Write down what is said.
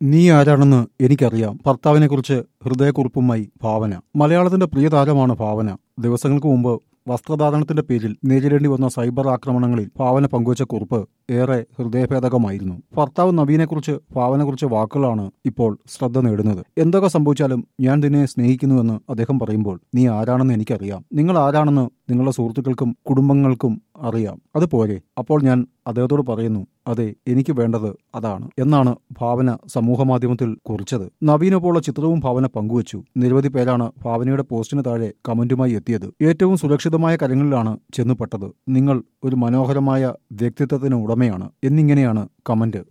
നീ ആരാണെന്ന് എനിക്കറിയാം ഭർത്താവിനെക്കുറിച്ച് ഹൃദയക്കുറിപ്പുമായി ഭാവന മലയാളത്തിന്റെ പ്രിയ താരമാണ് ഭാവന ദിവസങ്ങൾക്ക് മുമ്പ് വസ്ത്രധാരണത്തിന്റെ പേരിൽ നേരിടേണ്ടി വന്ന സൈബർ ആക്രമണങ്ങളിൽ ഭാവന പങ്കുവച്ച കുറിപ്പ് ഏറെ ഹൃദയഭേദകമായിരുന്നു ഭർത്താവ് നവീനെക്കുറിച്ച് ഭാവനെക്കുറിച്ച് വാക്കുകളാണ് ഇപ്പോൾ ശ്രദ്ധ നേടുന്നത് എന്തൊക്കെ സംഭവിച്ചാലും ഞാൻ നിന്നെ സ്നേഹിക്കുന്നുവെന്ന് അദ്ദേഹം പറയുമ്പോൾ നീ ആരാണെന്ന് എനിക്കറിയാം നിങ്ങൾ ആരാണെന്ന് നിങ്ങളുടെ സുഹൃത്തുക്കൾക്കും കുടുംബങ്ങൾക്കും അറിയാം അത് പോരെ അപ്പോൾ ഞാൻ അദ്ദേഹത്തോട് പറയുന്നു അതെ എനിക്ക് വേണ്ടത് അതാണ് എന്നാണ് ഭാവന സമൂഹമാധ്യമത്തിൽ കുറിച്ചത് നവീനൊപ്പമുള്ള ചിത്രവും ഭാവന പങ്കുവച്ചു നിരവധി പേരാണ് ഭാവനയുടെ പോസ്റ്റിന് താഴെ കമന്റുമായി എത്തിയത് ഏറ്റവും സുരക്ഷിതമായ കരങ്ങളിലാണ് ചെന്നുപെട്ടത് നിങ്ങൾ ഒരു മനോഹരമായ വ്യക്തിത്വത്തിന് ഉടമയാണ് എന്നിങ്ങനെയാണ് കമന്റ്